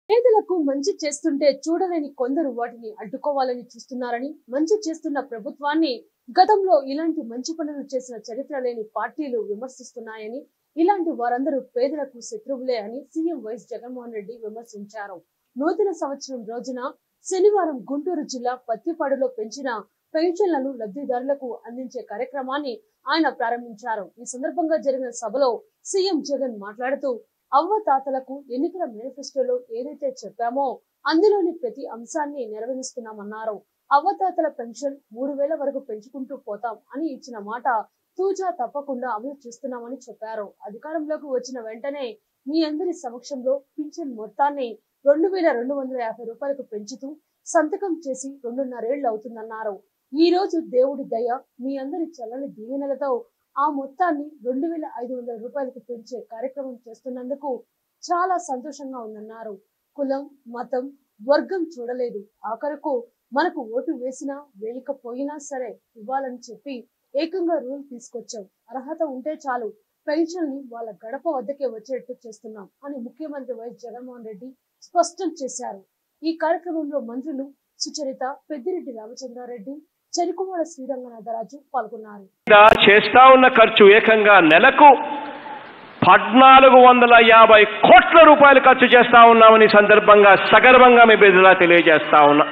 పేదలకు మంచి చేస్తుంటే చూడలేని కొందరు వాటిని అడ్డుకోవాలని చూస్తున్నారని మంచి చేస్తున్న ప్రభుత్వాన్ని గతంలో ఇలాంటి మంచి పనులు చేసిన చరిత్ర లేని పార్టీలు విమర్శిస్తున్నాయని ఇలాంటి వారందరూ పేదలకు శత్రువులే అని సీఎం వైఎస్ జగన్మోహన్ రెడ్డి విమర్శించారు నూతన సంవత్సరం రోజున శనివారం గుంటూరు జిల్లా పత్తిపాడులో పెంచిన పెన్షన్లను లబ్ధిదారులకు అందించే కార్యక్రమాన్ని ఆయన ప్రారంభించారు ఈ సందర్భంగా జరిగిన సభలో సీఎం జగన్ మాట్లాడుతూ అవ్వ తాతలకు ఎన్నికల మేనిఫెస్టోలో ఏదైతే చెప్పామో అందులోని ప్రతి అంశాన్ని నెరవేరుస్తున్నామన్నారు అవ్వతాతల పెన్షన్ మూడు వేల వరకు పెంచుకుంటూ పోతాం అని ఇచ్చిన మాట తూచా తప్పకుండా అమలు చేస్తున్నామని చెప్పారు అధికారంలోకి వచ్చిన వెంటనే మీ అందరి సమక్షంలో పింఛన్ మొత్తాన్ని రెండు వేల రెండు వందల యాభై రూపాయలకు పెంచుతూ సంతకం చేసి రెండున్నరేళ్లు అవుతుందన్నారు ఈ రోజు దేవుడి దయ మీ అందరి చల్లని దీవెనలతో ఆ మొత్తాన్ని రెండు వేల ఐదు వందల రూపాయలకు పెంచే కార్యక్రమం చేస్తున్నందుకు చాలా సంతోషంగా ఉందన్నారు కులం మతం వర్గం చూడలేదు ఆఖరకు మనకు ఓటు వేసినా వేయకపోయినా సరే ఇవ్వాలని చెప్పి ఏకంగా రూల్ తీసుకొచ్చాం అర్హత ఉంటే చాలు పెన్షన్ ని వాళ్ళ గడప వద్దకే వచ్చేట్టు చేస్తున్నాం అని ముఖ్యమంత్రి వైఎస్ జగన్మోహన్ రెడ్డి స్పష్టం చేశారు ఈ కార్యక్రమంలో మంత్రులు సుచరిత పెద్దిరెడ్డి రామచంద్రారెడ్డి చెరుకువాడ శ్రీరంగనాథరాజు పాల్గొన్నారు మీద చేస్తా ఉన్న ఖర్చు ఏకంగా నెలకు పద్నాలుగు వందల యాభై కోట్ల రూపాయలు ఖర్చు చేస్తా ఉన్నామని ఈ సందర్భంగా సగర్వంగా మీ బిడ్డలా తెలియజేస్తా ఉన్నా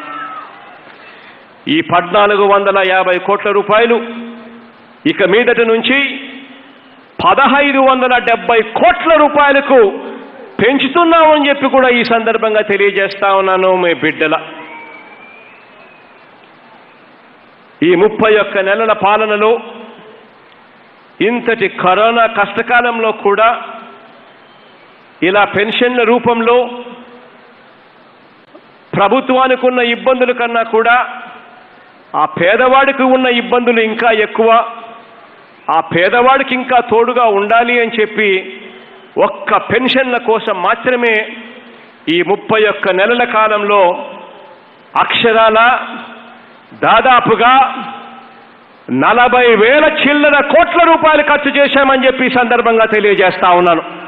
ఈ పద్నాలుగు వందల యాభై కోట్ల రూపాయలు ఇక మీదటి నుంచి పదహైదు వందల డెబ్బై కోట్ల రూపాయలకు పెంచుతున్నామని చెప్పి కూడా ఈ సందర్భంగా తెలియజేస్తా ఉన్నాను మీ బిడ్డల ఈ ముప్పై ఒక్క నెలల పాలనలో ఇంతటి కరోనా కష్టకాలంలో కూడా ఇలా పెన్షన్ల రూపంలో ప్రభుత్వానికి ఉన్న ఇబ్బందుల కన్నా కూడా ఆ పేదవాడికి ఉన్న ఇబ్బందులు ఇంకా ఎక్కువ ఆ పేదవాడికి ఇంకా తోడుగా ఉండాలి అని చెప్పి ఒక్క పెన్షన్ల కోసం మాత్రమే ఈ ముప్పై ఒక్క నెలల కాలంలో అక్షరాల దాదాపుగా నలభై వేల చిల్లర కోట్ల రూపాయలు ఖర్చు చేశామని చెప్పి ఈ సందర్భంగా తెలియజేస్తా ఉన్నాను